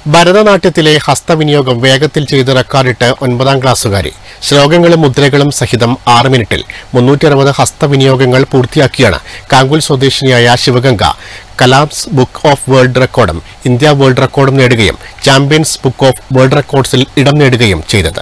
ഭരതനാട്യത്തിലെ ഹസ്തവിനിയോഗം വേഗത്തിൽ ചെയ്ത് റെക്കോർഡിട്ട് ഒൻപതാം ക്ലാസ്സുകാരി ശ്ലോകങ്ങളും മുദ്രകളും സഹിതം ആറ് മിനിറ്റിൽ മുന്നൂറ്റി അറുപത് ഹസ്തവിനിയോഗങ്ങൾ പൂർത്തിയാക്കിയാണ് കാങ്കുൽ സ്വദേശിനിയായ Sivaganga Kalam's book of world റെക്കോർഡും ഇന്ത്യ വേൾഡ് റെക്കോർഡും നേടുകയും ചാമ്പ്യൻസ് ബുക്ക് ഓഫ് വേൾഡ് റെക്കോർഡ്സിൽ ഇടം നേടുകയും ചെയ്തത്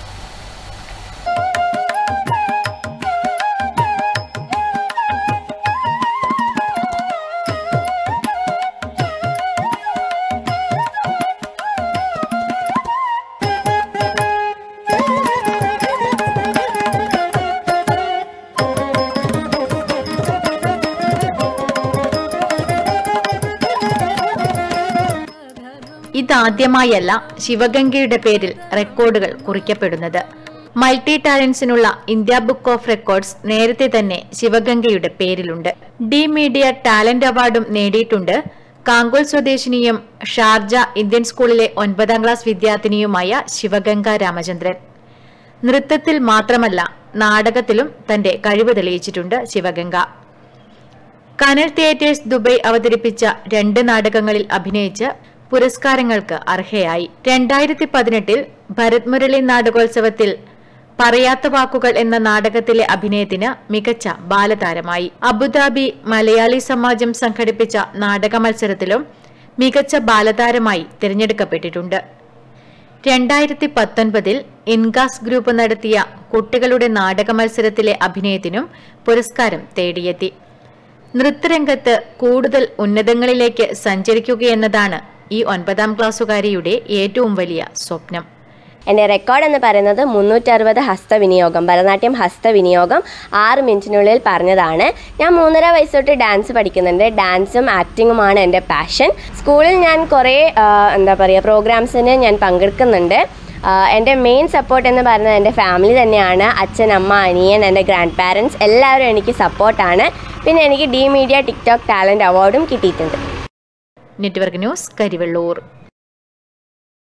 ഇതാദ്യമായല്ല ശിവഗംഗയുടെ പേരിൽ റെക്കോർഡുകൾ കുറിക്കപ്പെടുന്നത് മൾട്ടി ടാലൻസിനുള്ള ഇന്ത്യ ബുക്ക് ഓഫ് റെക്കോർഡ്സ് നേരത്തെ തന്നെ ശിവഗംഗയുടെ പേരിലുണ്ട് ഡി മീഡിയ ടാലന്റ് അവാർഡും നേടിയിട്ടുണ്ട് കാങ്കോൽ സ്വദേശിനിയും ഷാർജ ഇന്ത്യൻ സ്കൂളിലെ ഒൻപതാം ക്ലാസ് വിദ്യാർത്ഥിനിയുമായ ശിവഗംഗ രാമചന്ദ്രൻ നൃത്തത്തിൽ മാത്രമല്ല നാടകത്തിലും തന്റെ കഴിവ് തെളിയിച്ചിട്ടുണ്ട് ശിവഗംഗ കനൽ തിയേറ്റേഴ്സ് ദുബൈ അവതരിപ്പിച്ച രണ്ട് നാടകങ്ങളിൽ അഭിനയിച്ച് പുരസ്കാരങ്ങൾക്ക് അർഹയായി രണ്ടായിരത്തി പതിനെട്ടിൽ ഭരത് മുരളി നാടകോത്സവത്തിൽ പറയാത്ത വാക്കുകൾ എന്ന നാടകത്തിലെ അഭിനയത്തിന് മികച്ച ബാലതാരമായി അബുദാബി മലയാളി സമാജം സംഘടിപ്പിച്ച നാടക മത്സരത്തിലും മികച്ച ബാലതാരമായി തിരഞ്ഞെടുക്കപ്പെട്ടിട്ടുണ്ട് രണ്ടായിരത്തി പത്തൊൻപതിൽ ഇൻഗാസ് ഗ്രൂപ്പ് നടത്തിയ കുട്ടികളുടെ നാടക മത്സരത്തിലെ അഭിനയത്തിനും പുരസ്കാരം തേടിയെത്തി നൃത്തരംഗത്ത് കൂടുതൽ ഉന്നതങ്ങളിലേക്ക് സഞ്ചരിക്കുകയെന്നതാണ് ഈ ഒൻപതാം ക്ലാസ്സുകാരിയുടെ ഏറ്റവും വലിയ സ്വപ്നം എൻ്റെ റെക്കോർഡ് എന്ന് പറയുന്നത് മുന്നൂറ്ററുപത് ഹസ്തവിനിയോഗം ഭരതനാട്യം ഹസ്തവിനിയോഗം ആറ് മിനിറ്റിനുള്ളിൽ പറഞ്ഞതാണ് ഞാൻ മൂന്നര വയസ്സ് തൊട്ട് ഡാൻസ് പഠിക്കുന്നുണ്ട് ഡാൻസും ആക്ടിങ്ങുമാണ് എൻ്റെ പാഷൻ സ്കൂളിൽ ഞാൻ കുറേ ആ, എന്താ പറയുക പ്രോഗ്രാംസിന് ഞാൻ പങ്കെടുക്കുന്നുണ്ട് ആ, എൻ്റെ മെയിൻ സപ്പോർട്ട് എന്ന് പറയുന്നത് എൻ്റെ ഫാമിലി തന്നെയാണ് അച്ഛൻ അമ്മ അനിയൻ എൻ്റെ ഗ്രാൻഡ് പാരൻസ് എല്ലാവരും എനിക്ക് സപ്പോർട്ടാണ് പിന്നെ എനിക്ക് ഡി മീഡിയ ടിക്ടോക്ക് ടാലൻറ്റ് അവാർഡും കിട്ടിയിട്ടുണ്ട് നെറ്റ്വർക്ക് ന്യൂസ് കരിവെള്ളൂർ